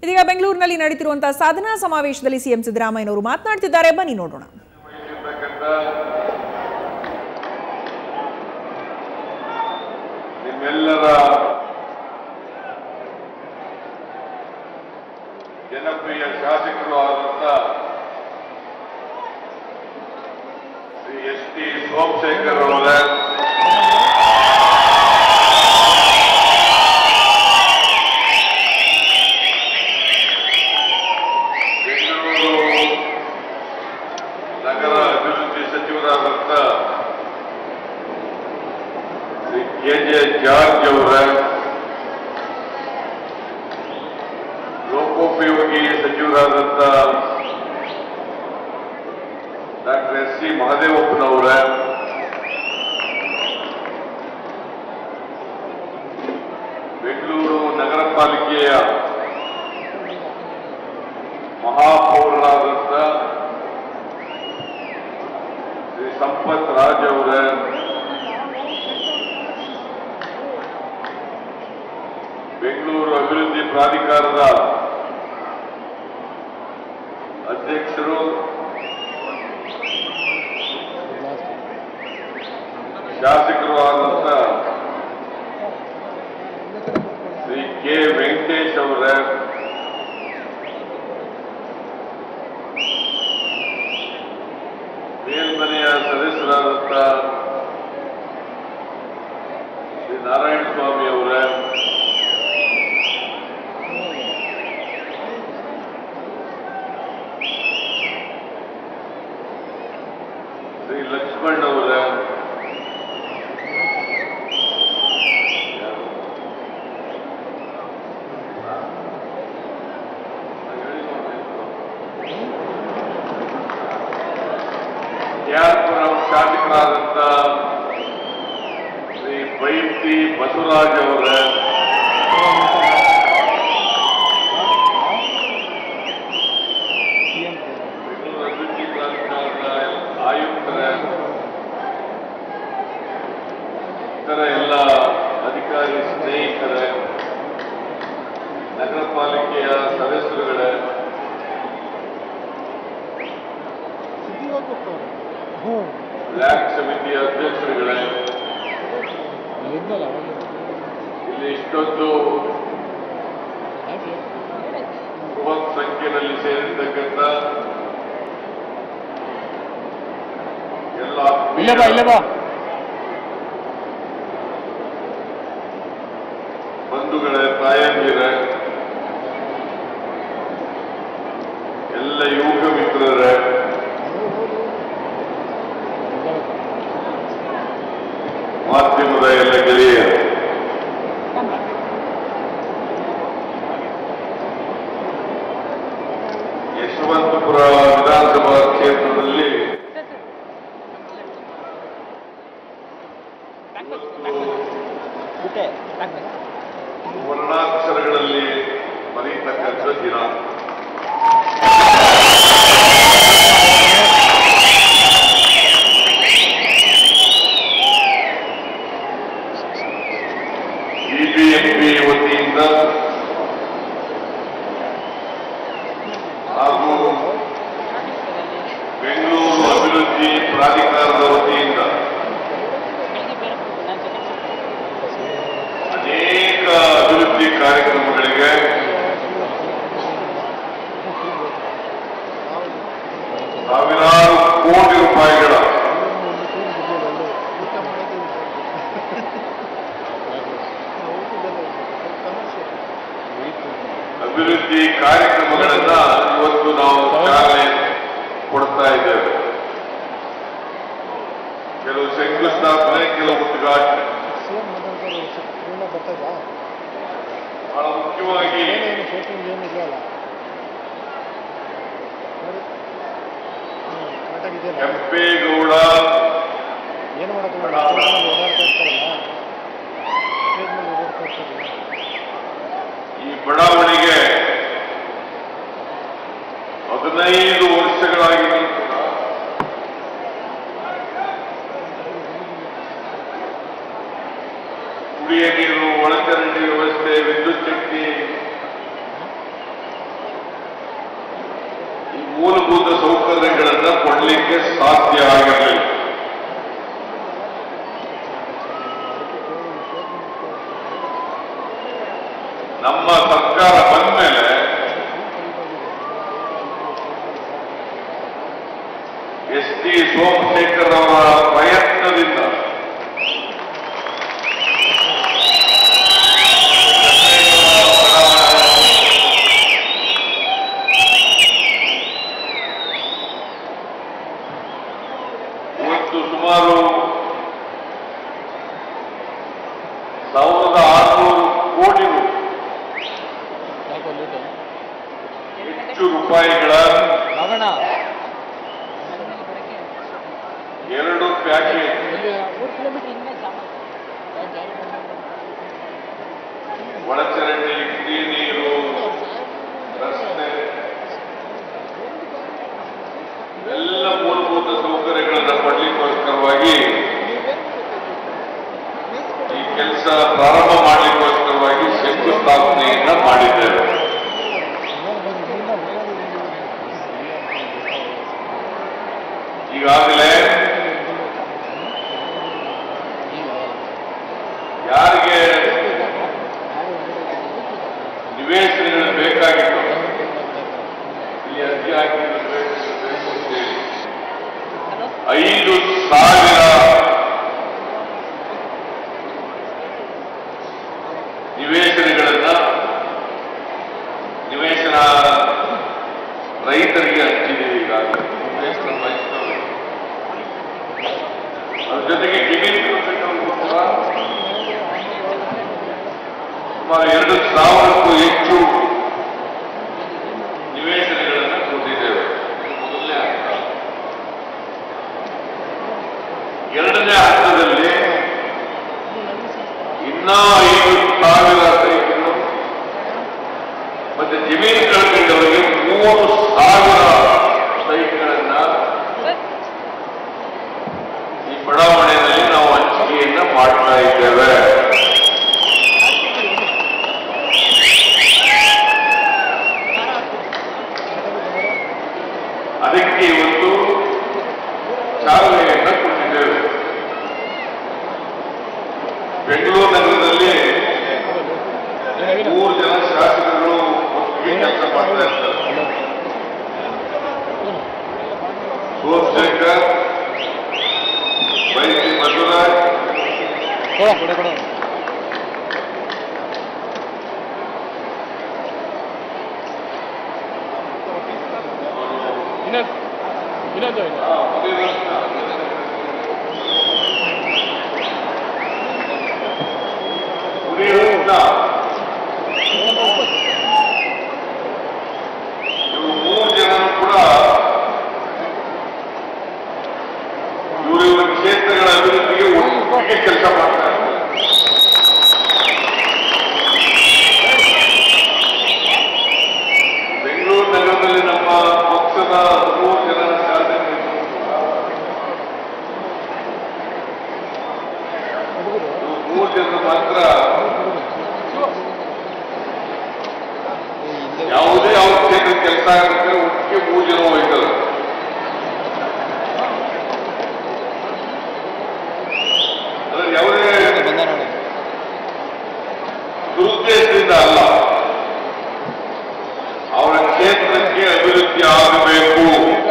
ಇದೀಗ ಬೆಂಗಳೂರಿನಲ್ಲಿ ನಡೀತಿರುವಂತಹ ಸಾಧನಾ ಸಮಾವೇಶದಲ್ಲಿ ಸಿಎಂ ಸಿದ್ದರಾಮಯ್ಯನವರು ಮಾತನಾಡ್ತಿದ್ದಾರೆ ಬನ್ನಿ ನೋಡೋಣ ಇರ್ತಕ್ಕಂಥ ನಿಮ್ಮೆಲ್ಲರ ಜನಪ್ರಿಯ ಶಾಸಕರು ಆದಂತ ಶ್ರೀ ಎಸ್ ಟಿ ಸೋಮಶೇಖರ್ ಅವರ ಬೆಂಗಳೂರು ನಗರ ಅಭಿವೃದ್ಧಿ ಸಚಿವರಾದಂತ ಶ್ರೀ ಕೆ ಜೆ ಜಾರ್ಜ್ ಅವರ ಲೋಕೋಪಯೋಗಿ ಸಚಿವರಾದಂತ ಡಾಕ್ಟರ್ ಎಸ್ ಸಿ ಮಹದೇವಪ್ಪನವರ ಬೆಂಗಳೂರು ನಗರ ಪಾಲಿಕೆಯ ಮಹಾಪೌರರಾದಂತ ಶ್ರೀ ಸಂಪತ್ ರಾಜ್ ಅವರ ಬೆಂಗಳೂರು ಅಭಿವೃದ್ಧಿ ಪ್ರಾಧಿಕಾರದ ಅಧ್ಯಕ್ಷರು ಶಾಸಕರು ಆದಂತ ಶ್ರೀ ಕೆ ವೆಂಕಟೇಶ್ ಅವರ ಮೇಲ್ಮನೆಯ ಸದಸ್ಯರಾದಂತ ಶ್ರೀ ನಾರಾಯಣ ಸ್ವಾಮಿ ಅವರ ಶ್ರೀ ಲಕ್ಷ್ಮಣ್ ಅವರ ಯಾರ್ಪುರಂ ಶಾಸಕರಾದಂತ ಶ್ರೀ ಬೈತಿ ಬಸವರಾಜ್ ಅವರ ಬೆಂಗಳೂರು ಅಭಿವೃದ್ಧಿ ಪ್ರಾಧಿಕಾರದ ಆಯುಕ್ತರ ಇತರ ಎಲ್ಲ ಅಧಿಕಾರಿ ಸ್ನೇಹಿತರ ನಗರ ಪಾಲಿಕೆಯ ಸದಸ್ಯರುಗಳ ಬ್ಲಾಕ್ ಸಮಿತಿಯ ಅಧ್ಯಕ್ಷರುಗಳ ಇಲ್ಲಿ ಇಷ್ಟೊಂದು ಬೃಹತ್ ಸಂಖ್ಯೆಯಲ್ಲಿ ಸೇರಿರ್ತಕ್ಕಂಥ ಎಲ್ಲ ಇಲ್ಲೇ ಬಾ ಇಲ್ಲೇ ಬಾ ಬಂಧುಗಳ ತಾಯಂದಿರ ಎಲ್ಲ ಯುವಕ ಮಿತ್ರರ ಮಾಧ್ಯಮದ ಎಲ್ಲ ಗೆಳೆಯರು ಯಶವಂತಪುರ ವಿಧಾನಸಭಾ ಕ್ಷೇತ್ರದಲ್ಲಿ ವರ್ಣಾಕ್ಷರಗಳಲ್ಲಿ ಬರೀತಕ್ಕಂಥ ದಿನ ಬಿಬಿಎಂಪಿ ವತಿಯಿಂದ ಹಾಗೂ ಬೆಂಗಳೂರು ಅಭಿವೃದ್ಧಿ ಪ್ರಾಧಿಕಾರದ ವತಿಯಿಂದ ಅನೇಕ ಅಭಿವೃದ್ಧಿ ಕಾರ್ಯಕ್ರಮಗಳಿಗೆ ಸಾವಿರಾರು ಕೋಟಿ ರೂಪಾಯಿಗಳ ಅಭಿವೃದ್ಧಿ ಕಾರ್ಯಕ್ರಮಗಳನ್ನ ಇವತ್ತು ನಾವು ಚಾಲನೆ ಕೊಡ್ತಾ ಇದ್ದೇವೆ ಕೆಲವು ಶಂಕುಸ್ಥಾಪನೆ ಕೆಲವು ಉದ್ಘಾಟನೆ ಬಹಳ ಮುಖ್ಯವಾಗಿ ಕೆಂಪೇಗೌಡ ಏನು ಮಾಡೋದು ಓಡಾಡ್ತಾ ಇರ್ತಾರಲ್ಲ ಸ್ಟೇಜ್ ಮೇಲೆ ಓಡಾಡ್ತಾ ಇರ್ತಾರಲ್ಲ ಈ ಬಡಾವಣೆಗೆ ಹದಿನೈದು ವರ್ಷಗಳಾಗಿದ್ರು ಕೂಡ ಕುಡಿಯ ನೀರು ಒಳಚರಂಡಿ ವ್ಯವಸ್ಥೆ ವಿದ್ಯುತ್ ಶಕ್ತಿ ಮೂಲಭೂತ ಸೌಕರ್ಯಗಳನ್ನು ಕೊಡಲಿಕ್ಕೆ ಸಾಧ್ಯ ಆಗಿರಲಿಲ್ಲ ನಮ್ಮ ಸರ್ಕಾರ ಬಂದ ಮೇಲೆ ಎಸ್ ಟಿ ಸೋಮಶೇಖರ್ ಅವರ ಪ್ರಯತ್ನದಿಂದ ಇವತ್ತು ಸುಮಾರು ಸಾವಿರದ ಆರುನೂರು ಕೋಟಿ ರು ಹೆಚ್ಚು ರೂಪಾಯಿಗಳ ಮಗಣ ಎರಡು ಪ್ಯಾಕೇಜ್ ಮೂರು ಕಿಲೋಮೀಟರ್ ಹಿಂದೆ ಸಾಮಾನು ಒಳಚರಂಡಿ ಕುಡಿಯ ನೀರು ರಸ್ತೆ ಎಲ್ಲ ಮೂಲಭೂತ ಸೌಕರ್ಯಗಳನ್ನು ಕೊಡ್ಲಿಕ್ಕೋಸ್ಕರವಾಗಿ ಈ ಕೆಲಸ ಪ್ರಾರಂಭ ಮಾಡಲಿಕ್ಕೋಸ್ಕರವಾಗಿ ಶಂಕುಸ್ಥಾಪನೆಯನ್ನ ಮಾಡಿದ್ದೇವೆ ಈಗಾಗಲೇ ಯಾರಿಗೆ ನಿವೇಶನಗಳು ಬೇಕಾಗಿತ್ತು ಇಲ್ಲಿ ಅರ್ಜಿ ಹಾಕಿದ್ರು ಬೇಕು, ಬೇಕು ಅಂತೇಳಿ. ಐದು ಸಾವಿರ ನಿವೇಶನಗಳನ್ನ ನಿವೇಶನ ರೈತರಿಗೆ ಹಂಚಿದ್ದೀವಿ ಈಗಾಗಲೇ ನಿವೇಶನ ರೈತರು. ಅದ್ರ ಜೊತೆಗೆ ಜಮೀನು ಕೊಡ್ಬೇಕಂದ್ರೂ ಕೂಡ ಸುಮಾರು ಎರಡು ಸಾವಿರಕ್ಕೂ ಹೆಚ್ಚು ನಿವೇಶನಗಳನ್ನು ಕೊಟ್ಟಿದ್ದೇವೆ ಇದು ಮೊದಲನೇ ಹಂತ ಎರಡನೇ ಹಂತದಲ್ಲಿ ಇನ್ನ ಐದು ಸಾವಿರ ರೈತರು ಮತ್ತೆ ಜಮೀನುಗಳ ಕಂಡವರಿಗೆ ಮೂರು ಸಾವಿರ ಸೈಟ್ಗಳನ್ನ ಈ ಬಡಾವಣೆಯಲ್ಲಿ ನಾವು ಹಂಚಿಕೆಯನ್ನ ಮಾಡ್ತಾ ಇದ್ದೇವೆ ಅದಕ್ಕೆ ಇವತ್ತು ಚಾಲನೆಯನ್ನ ಕೊಟ್ಟಿದ್ದೇವೆ ಬೆಂಗಳೂರು ನಗರದಲ್ಲಿ ಮೂರು ಜನ ಶಾಸಕರು ಒಟ್ಟಿಗೆ ಕೆಲಸ ಮಾಡ್ತಾ ಇರ್ತಾರೆ ಸೋಮಶೇಖರ್ ವೈದ್ಯ ಮಧುರಾಜ್ ಕೊಡ ಕೊಡ ಕೊಡ ಇನ್ನೊಂದು ಇನ್ನೊಂದು ಕುಡಿಯೋದ್ನ ಇವರು ಮೂರು ಜನ ಕೂಡ ಇವರು ಇವರ ಕ್ಷೇತ್ರಗಳ ಅಭಿವೃದ್ಧಿಗೆ ಒಟ್ಟಿಗೆ ಕೆಲಸ ಮಾಡ್ತಾರೆ ಬೆಂಗಳೂರು ನಗರದಲ್ಲಿ ನಮ್ಮ ಪಕ್ಷದ ಮೂರು ಜನ ಶಾಸಕರು ಇವ್ರು ಮೂರು ಜನರು ಮಾತ್ರ ಯಾವುದೇ ಅವ್ರ ಕ್ಷೇತ್ರ ಕೆಲಸ ಆಗುತ್ತೆ ಒಟ್ಟಿಗೆ ಮೂರು ಜನ ಹೋಯ್ತಾರೆ ಅದ್ರಲ್ಲಿ ಯಾವುದೇ ಬಂದ ನೋಡಿ ದುರುದ್ದೇಶದಿಂದ ಅಲ್ಲ ಅವರ ಕ್ಷೇತ್ರಕ್ಕೆ ಅಭಿವೃದ್ಧಿ ಆಗಬೇಕು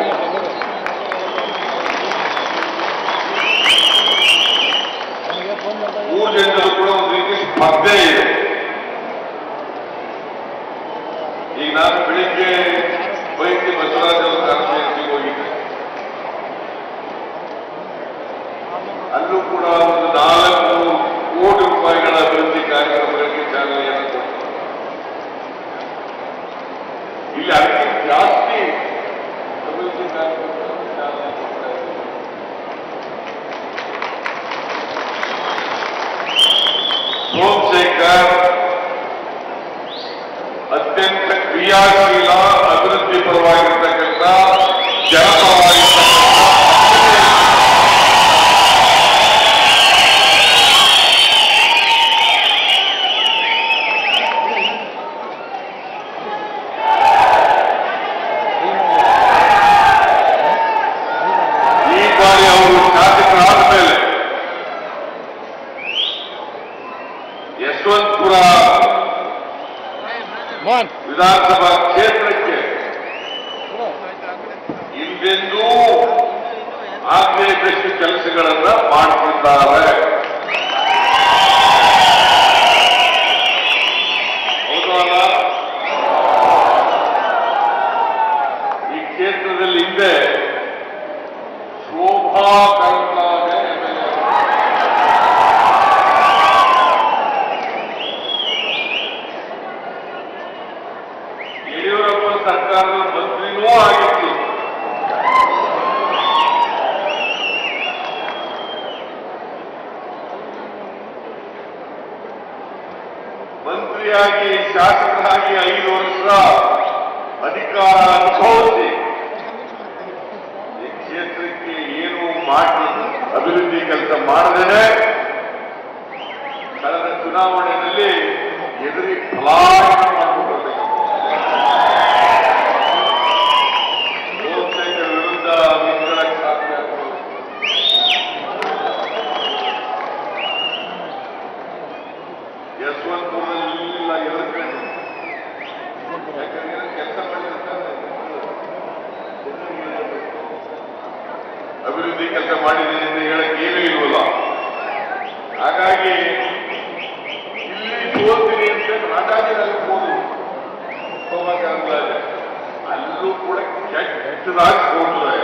ನನಗೆ ಫೋನ್ ಮಾಡ್ತಾ ಮೂರು ಜನರು ಕೂಡ ಒಂದು ರೀತಿ ಸ್ಪರ್ಧೆ ಇದೆ ಈಗ ನಾನು ಬೆಳಿಗ್ಗೆ ವೈದ್ಯ ಬಸವರಾಜ ಅವರ ಕಾನ್ಫರೆನ್ಸ್ಗೆ ಹೋಗಿದ್ದೆ ಅಲ್ಲೂ ಕೂಡ ಒಂದು ನಾಲ್ಕು ಕೋಟಿ ರೂಪಾಯಿಗಳ ಅಭಿವೃದ್ಧಿ ಕಾರ್ಯಕ್ರಮಗಳಿಗೆ ಚಾಲನೆಯನ್ನು ಕೊಟ್ಟರು ಇಲ್ಲಿ ಅದಕ್ಕೆ ಜಾಸ್ತಿ ಅಭಿವೃದ್ಧಿ ಕಾರ್ಯಕ್ರಮಗಳಿಗೆ ಚಾಲನೆ ಕೊಡ್ತಾ ಇದ್ದಾರೆ ಸೋಮಶೇಖರ್ ಅತ್ಯಂತ ಕ್ರಿಯಾಶೀಲ ಅಭಿವೃದ್ಧಿ ಪರವಾಗಿರ್ತಕ್ಕಂಥ ಜನಪರವಾಗಿರ್ತಕ್ಕಂಥ ಮೋಹನ್ ವಿಧಾನಸಭಾ ಕ್ಷೇತ್ರಕ್ಕೆ ಕೊಡು. ಹಿಂದೆಂದೂ ಆಗಲೇದಷ್ಟು ಕೆಲಸಗಳನ್ನ ಮಾಡ್ತಿದ್ದಾರೆ ಹೌದು ಅಲ್ಲ ಈ ಕ್ಷೇತ್ರದಲ್ಲಿ ಹಿಂದೆ ಶೋಭಾ ಕರಂದ್ಲಾಜೆ MLA. ಯಡಿಯೂರಪ್ಪ ಸರ್ಕಾರದ ಮಂತ್ರಿನೂ ಆಗಿತ್ತು ಮಂತ್ರಿಯಾಗಿ ಶಾಸಕರಾಗಿ ಐದು ವರ್ಷ ಅಧಿಕಾರ ಅನುಭವಿಸಿ ಈ ಕ್ಷೇತ್ರಕ್ಕೆ ಏನು ಮಾಡಿ ಅಭಿವೃದ್ಧಿ ಕೆಲಸ ಮಾಡದೇನೆ ಕಳೆದ ಚುನಾವಣೆಯಲ್ಲಿ ಎದುರಿ ಫಲಾಯನ ಮಾಡಿಬಿಟ್ಟಿದೆ ಸೋಮಶೇಖರ್ ವಿರುದ್ಧ ನಿಂತ್ಕೊಳ್ಳಕ್ಕೆ ಸಾಧ್ಯ ಆಗ್ತದೆ. ಯಶವಂತಪುರದಲ್ಲಿ ಇಲ್ಲ ಎದುರ್ಕೊಂಡು ಯಾಕಂದ್ರೆ ಕೆಲಸ ಮಾಡಿರ್ತಾರೆ ಅಭಿವೃದ್ಧಿ ಕೆಲಸ ಮಾಡಿದ್ದೀನಿ ಅಂತ ಹೇಳಕ್ ಏನೂ ಇಲ್ವಲ್ಲ ಹಾಗಾಗಿ ಇಲ್ಲಿ ಸೋಲ್ತೀನಿ ಅಂತ ರಾಜಾಜಿನಲ್ಲಿ ಹೋದ್ರು ಹೋಗುವಾಗ ಅಂದಾಜು. ಅಲ್ಲೂ ಕೂಡ ಕೆಟ್ಟದಾಗಿ ಸೋಲ್ತಾರೆ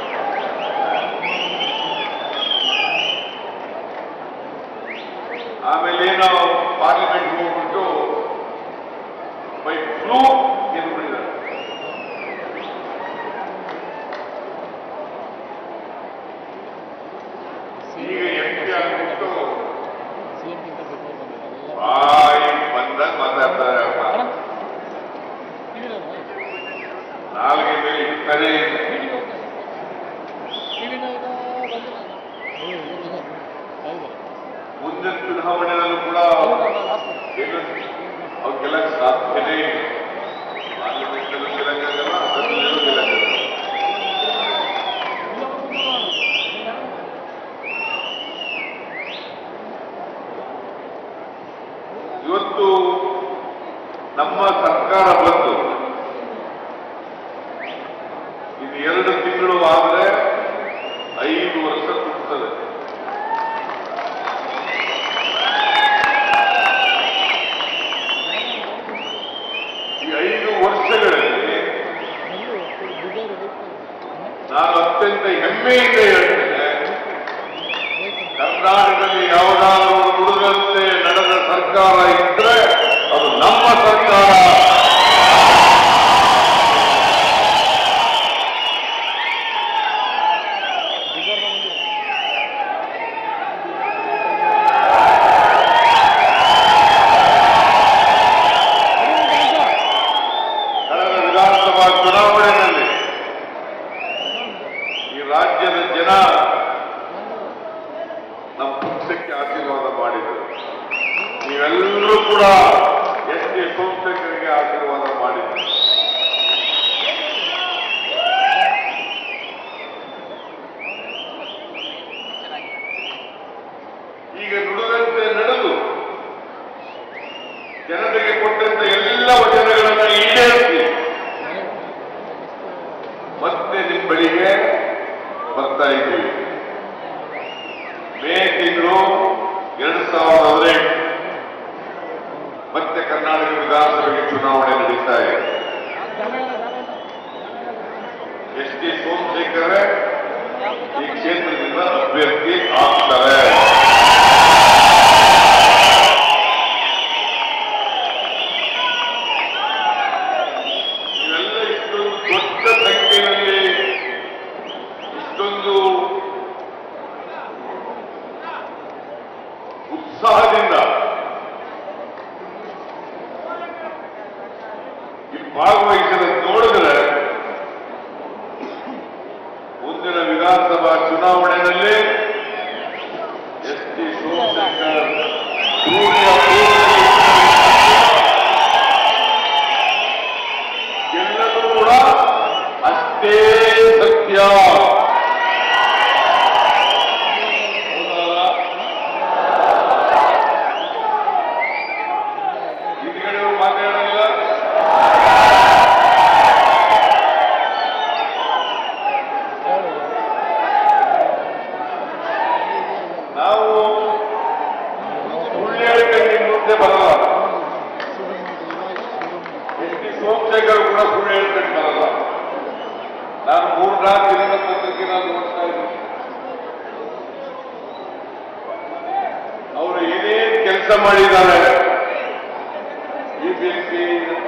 ಆಮೇಲೆ ನಾವು ಪಾರ್ಲಿಮೆಂಟ್ ಹೋಗ್ಬಿಟ್ಟು ಬೈ ಫ್ಲೂ ಗೆದ್ಬಿಟ್ಟಿದ್ದಾರೆ ಈಗ ಎಂ ಪಿ ಆಗ್ಬಿಟ್ಟು CM ಗಿಂತ ಬಿಫೋರ್ ಬಂದಿದ್ದಾರೆ. ಬಾಯಿ ಬಂದಾಗ ಮಾತಾಡ್ತಾರೆ ಅಪ್ಪ. ಅಣ್ಣ, TV ನೋಡು. ನಾಲ್ಗೆ ಮೇಲೆ ಇರ್ತಾರೆ TV ನೋಡು. TV ನೋಡು, ಬಂದಿಲ್ಲ. ಏ, ಇವ್ರು ಹೌದು. ಮುಂದಿನ ಚುನಾವಣೆಯಲ್ಲೂ ಕೂಡ ಹೌದು, last one. ಏನು ಅವ್ರಿಗೆಲ್ಲ ಸಾಧ್ಯನೇ ಇಲ್ಲ ಪಾರ್ಲಿಮೆಂಟಲ್ಲೂ ಗೆಲ್ಲಕ್ಕಾಗಲ್ಲ ಅಸೆಂಬ್ಲಿಯಲ್ಲೂ ಗೆಲ್ಲಕ್ಕಾಗಲ್ಲ ಇವತ್ತು ನಮ್ಮ ಸರ್ಕಾರ ಬಂದು ಇದು ಎರಡು ತಿಂಗಳು ಆದರೆ ಐದು ವರ್ಷ ಕೊಡ್ತದೆ ಈ ಐದು ವರ್ಷಗಳಲ್ಲಿ ನಾನು ಅತ್ಯಂತ ಹೆಮ್ಮೆಯಿಂದ ಹೇಳ್ತೇನೆ ಕರ್ನಾಟಕದಲ್ಲಿ ಯಾವುದಾದರೂ ನುಡಿದಂತೆ ನಡೆದ ಸರ್ಕಾರ ಇದ್ರೆ ಅದು ನಮ್ಮ ಸರ್ಕಾರ ಕಳೆದ ವಿಧಾನಸಭಾ ಚುನಾವಣೆಯಲ್ಲಿ ಈ ರಾಜ್ಯದ ಜನ ನಮ್ಮ ಪಕ್ಷಕ್ಕೆ ಆಶೀರ್ವಾದ ಮಾಡಿದರು ನೀವೆಲ್ಲರೂ ಕೂಡ ಎಸ್ ಕೆ ಸೋಮಶೇಖರಿಗೆ ಆಶೀರ್ವಾದ ಮಾಡಿದ್ರು ಈಗ ನುಡಿದಂತೆ ನಡೆದು ಜನತೆಗೆ ಕೊಟ್ಟಂತ ಎಲ್ಲ ವಚನಗಳನ್ನು ಈಡೇರಿಸಿ ಮತ್ತೆ ನಿಮ್ಮ ಬಳಿಗೆ ಬರ್ತಾ ಇದ್ದೀವಿ ಮೇ ತಿಂಗಳು ಎರಡು ಸಾವಿರದ ಹದಿನೆಂಟು ಮತ್ತೆ ಕರ್ನಾಟಕ ವಿಧಾನಸಭೆಗೆ ಚುನಾವಣೆ ನಡೀತಾ ಇದೆ ಎಸ್ ಟಿ ಸೋಮಶೇಖರ್ ಈ ಕ್ಷೇತ್ರದಿಂದ ಅಭ್ಯರ್ಥಿ ಆಗ್ತಾರೆ ಇವೆಲ್ಲ ಇಷ್ಟೊಂದು ದೊಡ್ಡ ಸಂಖ್ಯೆಯಲ್ಲಿ ಇಷ್ಟೊಂದು ಉತ್ಸಾಹದಿಂದ ಇಲ್ಲಿ ಭಾಗವಹಿಸಿದ ನೋಡಿದ್ರೆ ಮುಂದಿನ ವಿಧಾನಸಭಾ ಚುನಾವಣೆಯಲ್ಲಿ ಎಸ್ ಟಿ ಸೋಮಶೇಖರ್ ಸೂರ್ಯ ಎಲ್ಲರೂ ಕೂಡ ಅಷ್ಟೇ ಸತ್ಯ ಹೌದಲ್ಲ? ಹಿಂದ್ಗಡೆ ಮಾತಾಡಲ್ಲ ಪ್ರಶ್ನೆ ಬರಲ್ಲ ಎಸ್ ಟಿ ಸೋಮಶೇಖರ್ ಕೂಡ ಸುಳ್ಳು ಹೇಳ್ಕೊಂಡು ಬರಲ್ಲ ನಾನು ಮೂರ್ನಾಲ್ಕು ದಿನದ ಪತ್ರಿಕೆ ನಾನು ನೋಡ್ತಾ ಇದ್ದೀನಿ ಅವರು ಏನೇನ್ ಕೆಲಸ ಮಾಡಿದ್ದಾರೆ ಬಿಬಿಎಂಪಿ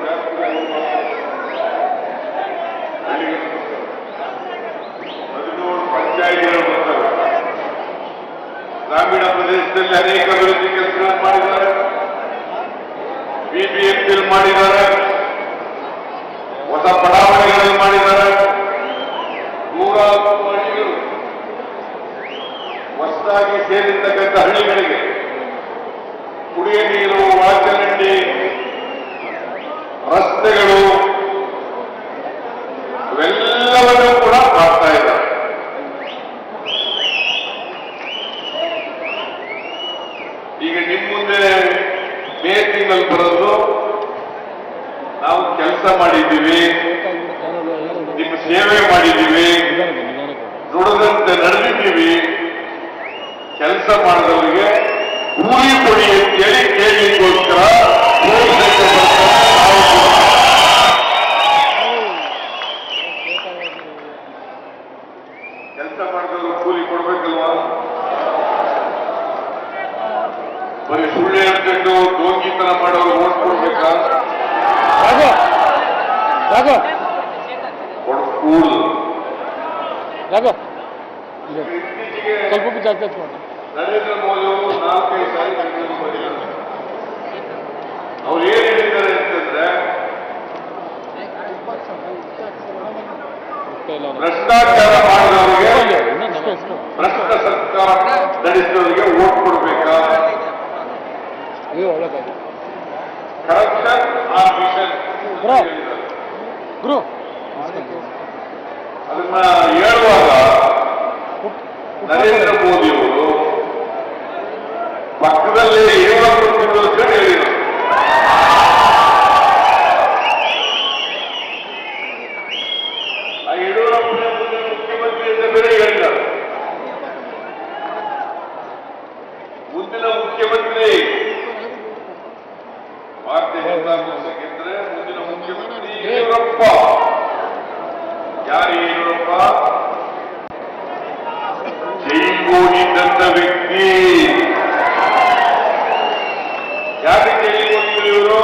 ಹದಿನೇಳು ಪಂಚಾಯಿತಿಗಳು ಬರ್ತವೆ ಗ್ರಾಮೀಣ ಪ್ರದೇಶದಲ್ಲಿ ಅನೇಕ ಅಭಿವೃದ್ಧಿ ಕೆಲಸಗಳನ್ನು ಮಾಡಿದ್ದಾರೆ ಬಿಬಿಎಂಪಿ ಮಾಡಿದ್ದಾರೆ ಹೊಸ ಬಡಾವಣೆಗಳಲ್ಲಿ ಮಾಡಿದ್ದಾರೆ ನೂರಾರು ಹಳ್ಳಿಗಳು ಹೊಸದಾಗಿ ಸೇರಿರ್ತಕ್ಕಂಥ ಹಳ್ಳಿಗಳಿಗೆ ಕುಡಿಯ ನೀರು ಒಳಚರಂಡಿ ರಸ್ತೆಗಳು ಇವೆಲ್ಲವನ್ನೂ ಕೂಡ ಮಾಡ್ತಾ ಇದ್ದಾರೆ ಈಗ ನಿಮ್ಮ ಮುಂದೆ ಮೇ ತಿಂಗಳಲ್ಲಿ ಬರೋದು ನಾವು ಕೆಲಸ ಮಾಡಿದ್ದೀವಿ ನಿಮ್ಮ ಸೇವೆ ಮಾಡಿದ್ದೀವಿ ನುಡಿದಂತೆ ನಡೆದಿದ್ದೀವಿ ಕೆಲಸ ಮಾಡಿದವರಿಗೆ ಕೂಲಿ ಕೊಡಿ ಅಂತೇಳಿ ಕೇಳಲಿಕ್ಕೋಸ್ಕರ ಘೋಷಣೆಗೆ ಬರ್ತಾರೆ. ನಾವು ಕೂಡ ಕೆಲಸ ಮಾಡಿದವರು ಕೂಲಿ ಕೊಡ್ಬೇಕಲ್ವಾ ಬರೀ ಸುಳ್ಳು ಹೇಳ್ಕೊಂಡು ದೋಂಗಿತನ ಮಾಡೋರು ಓಟ್ ಕೊಡ್ಬೇಕಾ ರಾಘವ ರಾಘವ ಕೊಡ್ಕೂಡ್ದು ರಾಘವ ಇತ್ತೀಚೆಗೆ ಸ್ವಲ್ಪ ಹೊತ್ತು ಜಾಸ್ತಿ ಹಚ್ಕೊಂಡು ನರೇಂದ್ರ ಮೋದಿ ಅವರು ನಾಲ್ಕೈದು ಸಾರಿ ಬೆಂಗಳೂರಿಗೆ ಬಂದಿದ್ದಾರೆ ಅವ್ರು ಏನ್ ಹೇಳಿದ್ದಾರೆ ಅಂತಂದ್ರೆ ಭ್ರಷ್ಟಾಚಾರ ಮಾಡಿದವರಿಗೆ ಭ್ರಷ್ಟ ಸರ್ಕಾರ ನಡೆಸಿದವರಿಗೆ ಓಟ್ ಕೊಡ್ಬೇಕಾ ಇದು ಒಳ್ಳೆದಾಗಿ ಕರಪ್ಷನ್ ಆರ್ ಮಿಷನ್ ಬ್ರೋ. ಗುರು ಅದನ್ನ ಹೇಳುವಾಗ ನರೇಂದ್ರ ಮೋದಿ ಅವರು ಪಕ್ಕದಲ್ಲೇ ಯಡಿಯೂರಪ್ಪ ತಿಂಗಳು ಹೇಳಿದರು ಆ ಯಡಿಯೂರಪ್ಪನ ಮುಂದೆ ಮುಖ್ಯಮಂತ್ರಿ ಅಂತ ಬೇರೆ ಹೇಳಿದ್ದಾರೆ ಮುಂದಿನ ಮುಖ್ಯಮಂತ್ರಿ ಭಾರತೀಯ ಜನತಾ ಪಕ್ಷ ಗೆದ್ರೆ ಮುಂದಿನ ಮುಖ್ಯಮಂತ್ರಿ ಯಡಿಯೂರಪ್ಪ ಯಾರು ಯಡಿಯೂರಪ್ಪ ಜೈಲಿಗೆ ಹೋಗಿದ್ದಂತ ವ್ಯಕ್ತಿ ಯಾಕೆ ಜೈಲಿಗೆ ಹೋಗಿದ್ರು ಇವರು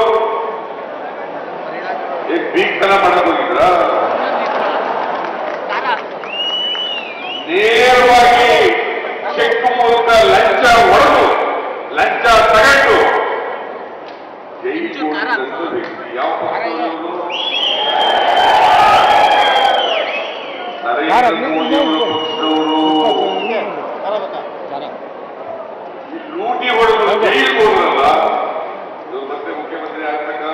ಬೀಗ್ತನ ಮಾಡಕ್ ಹೋಗಿದ್ರ ನೇರವಾಗಿ ಚೆಕ್ ಮೂಲಕ ಲಂಚ ಹೊಡೆದು ಲಂಚ ತಗೊಂಡು ಜೈಲಿಗೆ ಹೋಗಿದ್ದಂತ ವ್ಯಕ್ತಿ ಯಾವ ಪಕ್ಷದವರು? ನರೇಂದ್ರ ಮೋದಿ ಅವರ ಪಕ್ಷದವರು ಲೂಟಿ ಹೊಡೆದು ಜೈಲಿಗೆ ಹೋದ್ರಲ್ಲ ಇವ್ರು ಮತ್ತೆ ಮುಖ್ಯಮಂತ್ರಿ ಆಗ್ಬೇಕಾ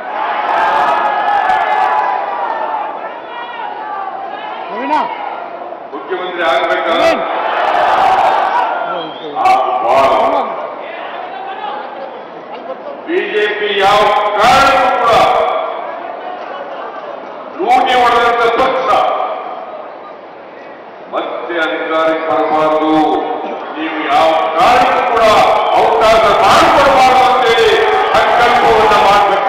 ನವೀನ ಮುಖ್ಯಮಂತ್ರಿ ಆಗ್ಬೇಕಾ ನವೀನ್ ಬಿಜೆಪಿ ಯಾವ ಕಾರಣಕ್ಕೂ ಕೂಡ ಲೂಟಿ ಹೊಡೆದಂತ ಪಕ್ಷ ಮತ್ತೆ ಅಧಿಕಾರಕ್ಕೆ ಬರಬಾರದು ನೀವು ಯಾವ ಕಾರಣಕ್ಕೂ ಕೂಡ ಅವಕಾಶ ಮಾಡಿಕೊಡಬಾರದು ಅಂತೇಳಿ ಸಂಕಲ್ಪವನ್ನ ಮಾಡಬೇಕು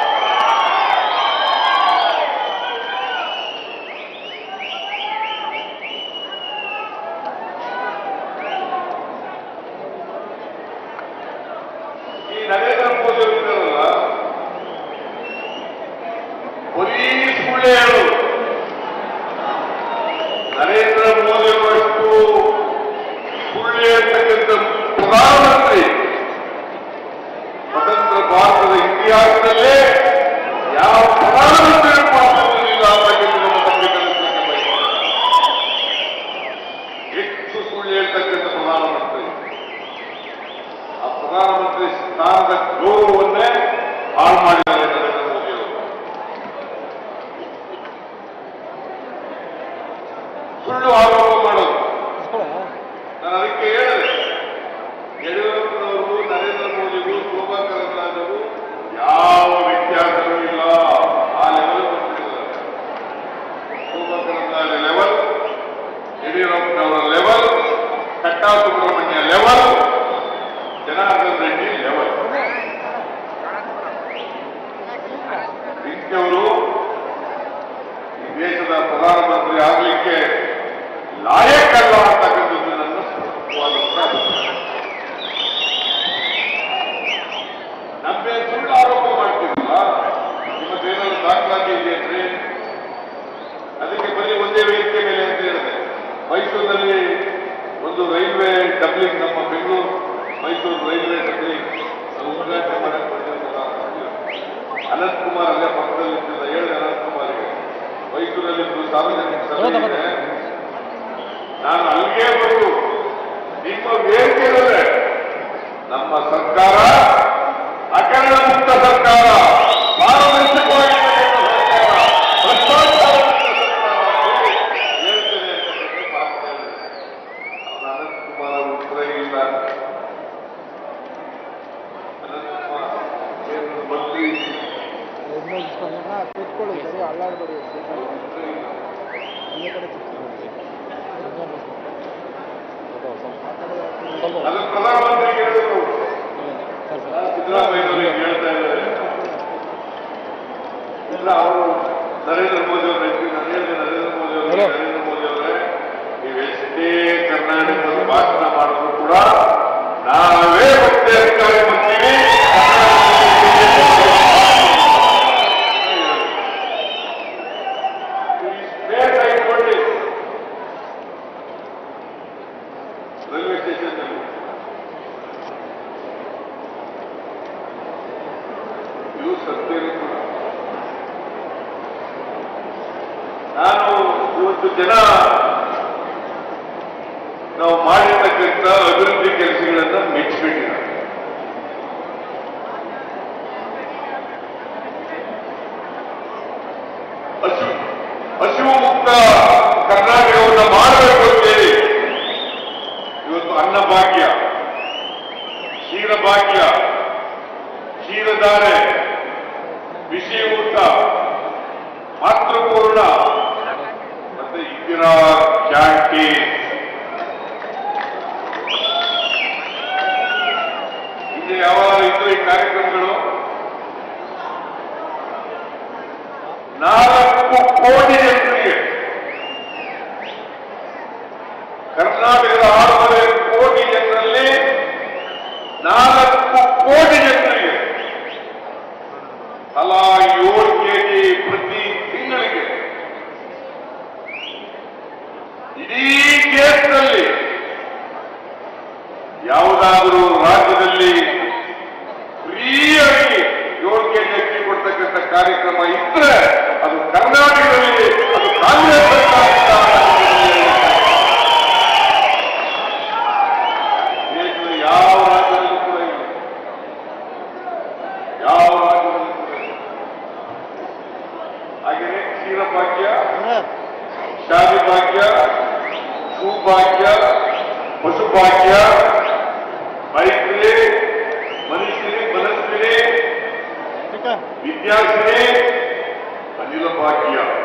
ಈ ನರೇಂದ್ರ ಮೋದಿ ಅವರು ಇದ್ದಾರಲ್ಲ ಬರೀ ಸುಳ್ಳೆ ಹೇಳೋದು ನರೇಂದ್ರ ಮೋದಿ ಅವರಷ್ಟು ಸುಳ್ಳು ಹೇಳ್ತಕ್ಕಂಥ ಪ್ರಧಾನಮಂತ್ರಿ ಸ್ವತಂತ್ರ ಭಾರತದ ಇತಿಹಾಸದಲ್ಲೇ ಯಾವ ಪ್ರಧಾನಮಂತ್ರಿ ಮಾತನಾಡಲಿಲ್ಲ ಅಂತಕ್ಕಂಥ ನಮ್ಮ ತಮಗೆ ಕಲಿಸಲಿಕ್ಕೆ ಬಯಸ್ತೇನೆ. ಹೆಚ್ಚು ಸುಳ್ಳು ಹೇಳ್ತಕ್ಕಂಥ ಪ್ರಧಾನಮಂತ್ರಿ ಆ ಪ್ರಧಾನಮಂತ್ರಿ ಸ್ಥಾನದ ಗೌರವವನ್ನೇ ಹಾಳು ಮಾಡಿದ್ದಾರೆ ನರೇಂದ್ರ ಮೋದಿ ಅವರು ಸುಳ್ಳು ಆರೋಪ ಮಾಡೋದು ನಾನು ಅದಕ್ಕೆ ಹೇಳಿದೆ ಯಡಿಯೂರಪ್ಪನವರು ನರೇಂದ್ರ ಮೋದಿಗೂ ಶೋಭಾ ಕರಂದ್ಲಾಜರು ಯಾವ ವ್ಯತ್ಯಾಸವೂ ಇಲ್ಲ ಆ ಲೆವೆಲ್ ಬಂದಿದ್ದಾರೆ ಶೋಭಾ ಕರಂದ್ಲಾಜೆ ಲೆವೆಲ್ ಯಡಿಯೂರಪ್ಪನವರ level Katta Subramanya level Janardhan Reddy level ಪ್ರಧಾನಮಂತ್ರಿ ಆಗಲಿಕ್ಕೆ ಲಾಯಕ್ಕಲ್ಲ ಅಂತಕ್ಕಂಥದ್ದು ನನ್ನ ಸ್ಪಷ್ಟವಾದಂತ ಅಭಿಪ್ರಾಯ. ನಮ್ಮ ಮೇಲೆ ಸುಳ್ಳು ಆರೋಪ ಮಾಡ್ತೀರಲ್ಲ ನಿಮ್ಮದೇನಾದ್ರು ದಾಖಲಾತಿ ಇದೆಯಂದ್ರೆ ಅದಕ್ಕೆ ಬರೀ ಒಂದೇ ವೇದಿಕೆ ಮೇಲೆ ಅಂತ ಹೇಳಿದೆ ಮೈಸೂರಿನಲ್ಲಿ ಒಂದು ರೈಲ್ವೆ ಡಬ್ಲಿಂಗ್ ನಮ್ಮ ಬೆಂಗಳೂರು ಮೈಸೂರು ರೈಲ್ವೆ ಡಬ್ಲಿಂಗ್ ಅದು ಉದ್ಘಾಟನೆ ಮಾಡಕ್ಕೆ ಬಂದಿರಲ್ಲ ಅನಂತ್ ಕುಮಾರ್ ಅಲ್ಲೇ ಪಕ್ಕದಲ್ಲಿ ಇದ್ದಿಲ್ಲ ಹೇಳಿ ಅನಂತ್ ಕುಮಾರ್ಗೆ ಮೈಸೂರಲ್ಲಿ ಒಂದು ಸಾರ್ವಜನಿಕ ಸಭೆ ಇದೆ ನಾನು ಅಲ್ಲಿಗೆ ಬಂದು ನಿಮ್ಮ ವೇದಿಕೆಯಲ್ಲೇ ನಮ್ಮ ಸರ್ಕಾರ ಅಕರಣ ಮುಕ್ತ ಸರ್ಕಾರ ಪಾರದರ್ಶಕವಾಗಿರ್ತಕ್ಕಂಥ ಸರ್ಕಾರ ಭ್ರಷ್ಟಾಚಾರ ಮುಕ್ತ ಸರ್ಕಾರ ಅಂತ ಹೇಳ್ತೇನೆ ಅಂತಕ್ಕಂಥ ಮಾತು ಹೇಳಿದೆ. ಅವನು ಅನಂತ್ ಕುಮಾರ್ ಉತ್ತರ ಇಲ್ಲ ಅನಂತ್ ಕುಮಾರ್ ಕೇಂದ್ರ ಮಂತ್ರಿ ಕೂತ್ಕೊಳ್ಳಿ ಸರಿ ಅಲ್ಲಾಡ್ಬೇಡಿ ಉತ್ತರ ಇಲ್ಲ. ಒಂದೇ ಕಡೆ ಕೂತ್ಕೊಳ್ಳಿ. ಅದು ಪ್ರಧಾನಮಂತ್ರಿಗೆ ಹೇಳಿದ್ರು ಸರ್, ಸರ್. ಸಿದ್ದರಾಮಯ್ಯನವರಿಗೆ ಹೇಳ್ತಾ ಇದ್ದಾರೆ ಇಲ್ಲ ಅವರು ನರೇಂದ್ರ ಮೋದಿ ಅವರು ನಾನು ಹೇಳಿದೆ ನರೇಂದ್ರ ಮೋದಿ ಅವರು ಹೇಳು. ನರೇಂದ್ರ ಮೋದಿ ಅವರೇ ನೀವು ಎಷ್ಟೇ ಕರ್ನಾಟಕದ ಭಾಷಣ ಮಾಡಿದ್ರು ಕೂಡ ನಾವೇ ಮತ್ತೆ ಅಧಿಕಾರ ಬರ್ತೀವಿ ಸ್ಪೇಸ್ ಆಗಿಕೊಳ್ಳಿ ರೈಲ್ವೆ ಸ್ಟೇಷನ್ ಇದು ಸತ್ಯವೇ ಕೂಡ ನಾನು ಇವತ್ತು ಜನ ನಾವು ಮಾಡಿರ್ತಕ್ಕಂಥ ಅಭಿವೃದ್ಧಿ ಕೆಲಸಗಳನ್ನ ಮೆಚ್ಚಿಬಿಟ್ಟಿದ್ದಾರೆ ಹಸಿವು ಹಸಿವು ಮುಕ್ತ ಕರ್ನಾಟಕವನ್ನು ಮಾಡಬೇಕು ಅಂತೇಳಿ ಇವತ್ತು ಅನ್ನಭಾಗ್ಯ ಕ್ಷೀರಭಾಗ್ಯ ಕ್ಷೀರಧಾರೆ ಬಿಸಿ ಊಟ ಮಾತೃಪೂರ್ಣ ಮತ್ತೆ ಇಂದಿರಾ ಕ್ಯಾಂಟೀನ್ ಹಿಂದೆ ಯಾವಾಗ ಇದ್ದು ಈ ಕಾರ್ಯಕ್ರಮಗಳು ನಾಲ್ಕು ಕೋಟಿ ಜನರಿಗೆ ಕರ್ನಾಟಕದ ಆರೂವರೆ ಕೋಟಿ ಜನರಲ್ಲಿ ನಾಲ್ಕು ಕೋಟಿ ಜನರಿಗೆ ತಲಾ ಏಳು ಕೆಜಿ ಪ್ರತಿ ತಿಂಗಳಿಗೆ ಇಡೀ ದೇಶದಲ್ಲಿ ಯಾವುದಾದರೂ ರಾಜ್ಯದಲ್ಲಿ ಫ್ರೀಯಾಗಿ ಏಳು ಕೆಜಿ ಅಕ್ಕಿ ಕೊಡ್ತಕ್ಕಂಥ ಕಾರ್ಯಕ್ರಮ ಇದ್ರೆ ಅದು ಕರ್ನಾಟಕದಲ್ಲಿ ಅದು ಕಾಂಗ್ರೆಸ್ ಸರ್ಕಾರದಿಂದ ದೇಶದ ಯಾವ ರಾಜ್ಯದಲ್ಲೂ ಕೂಡ ಇಲ್ಲ ಯಾವ ರಾಜ್ಯದಲ್ಲೂ ಕೂಡ ಇಲ್ಲ ಹಾಗೆಯೇ ಕ್ಷೀರಭಾಗ್ಯ ಶಾದಿ ಭಾಗ್ಯ ಭೂಭಾಗ್ಯ ಪಶುಭಾಗ್ಯ ಮೈತ್ರಿ ಮನುಷ್ಯರಿ ಮನಸ್ವಿನಿ ಟಿಕ್ಕ. ವಿದ್ಯಾರ್ಥಿನಿ ಅನಿಲ ಭಾಗ್ಯ